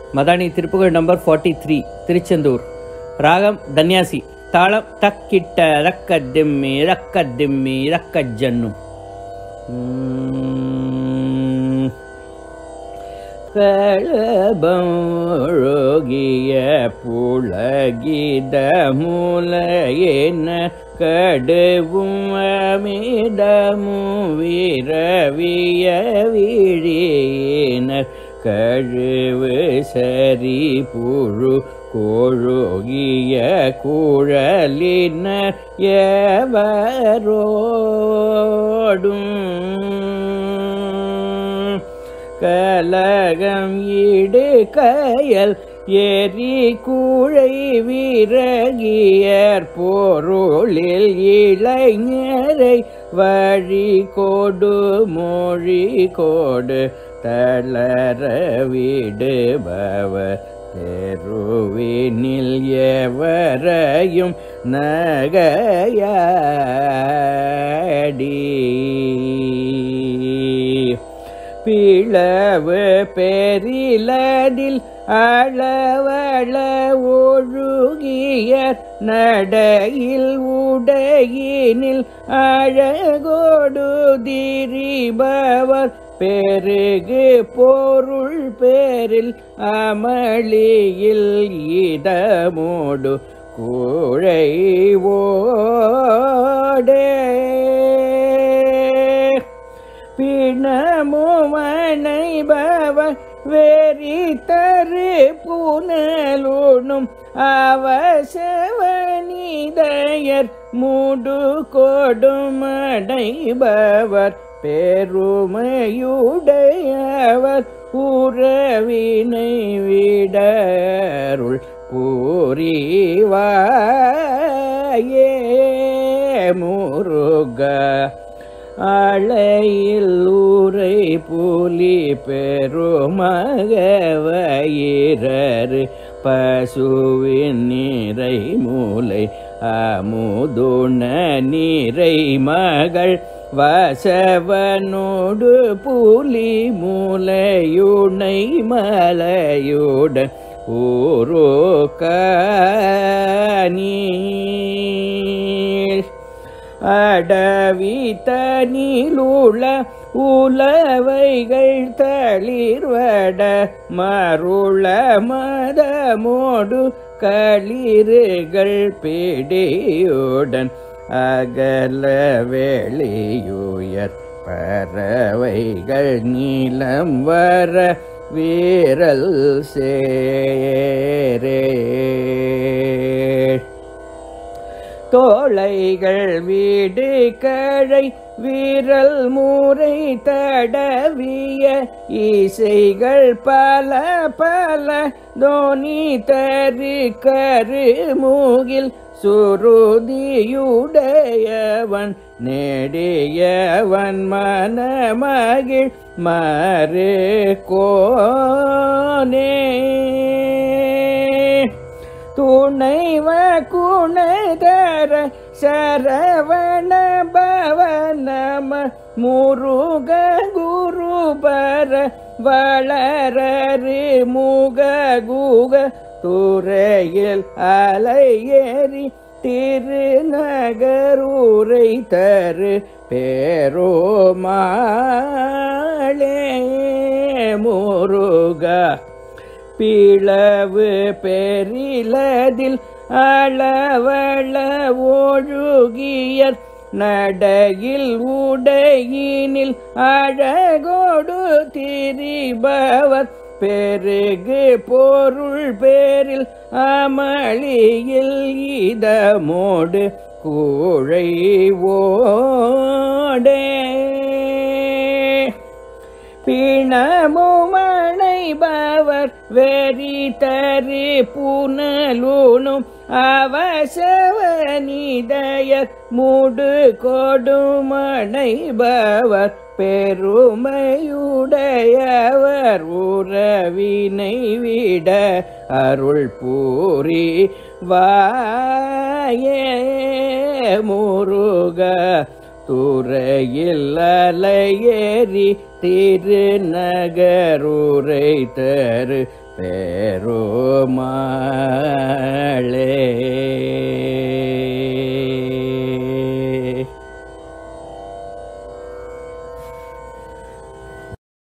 Madani Thiruppugazh number forty three Tiruchendur ராகம் தன்யாசி தாளம் தக்கிட்ட ரக்க திம்மி ரக்க திம்மி ரக்க ஜன்னு உம். களபம் ஒழுகிய புலகித மூலையென கடுவும் அமிதமும் விரவிய விழியினர் கழுவு சரி புழு கோழுகிய குழலினர் எவரோடும் கலகம் ஈடு கயல் எரி கூழை வீரகியர் பொருளில் இளைஞரை வழி கொடு மொழி கொடு தளர விடுபவ தெருவினில் எவரையும் நகையாடி பிளவு பெரிலதில் அளவள ஒழுகிய நடையில் உடையினில் அழகோடு திரிபவர் பெருகு பொருள் பேரில் அமளியில் இதமோடு கூழை ஓடே பிணமுமனைபவ வெறி தரு புனலுணும் அவசவனிதயர் மூடு கொடுமடைபவர் பெருமையுடையவர் உறவினை விடருள் பூரிவாயே முருகா அழையில் ஊரை புலி பெருமகவயிரரு பசுவின் நீரை மூலை அமுதுண நீரை மகள் வசவனோடு புலி மூலையுனை மலையுடன் ஊரோ நீர் அடவி தனிலுள உலவைகள் தளிர்வட மருள மதமோடு களிறுகள் பிடியுடன் அகல வெளியுயர் பறவைகள் நீளம் வர வீரல் சேரே தோளைகள் வீடு கழை வீரல் மூரை தடவிய இசைகள் பல பல தோனி தரு கரு மூகில் சுருதியுடையவன் நெடியவன் மனமகிழ் மறு கோனே துணைவ குணதர சரவண பவனம முருக குருபர வளரரு முக குக துறையில் அலையேறி திருநகரூரை தரு பேரோமாளே முருகா பிளவு பெரிலதில் அளவள ஒழுகியர் நடையில் உடையினில் அழகோடு திரிபவர் பெருகு பொருள் பேரில் அமளியில் இதமோடு கூழை ஓடே பிணமுமணைபவர் வெறி தரு புனலூனும் அவசவனிதயர் மூடு கொடுமணைபவர் பெருமையுடையவர் உறவினை விட அருள் பூரி வாயே முருக துறையில் அலையேறி திருநகரூரை தரு பெருமாளே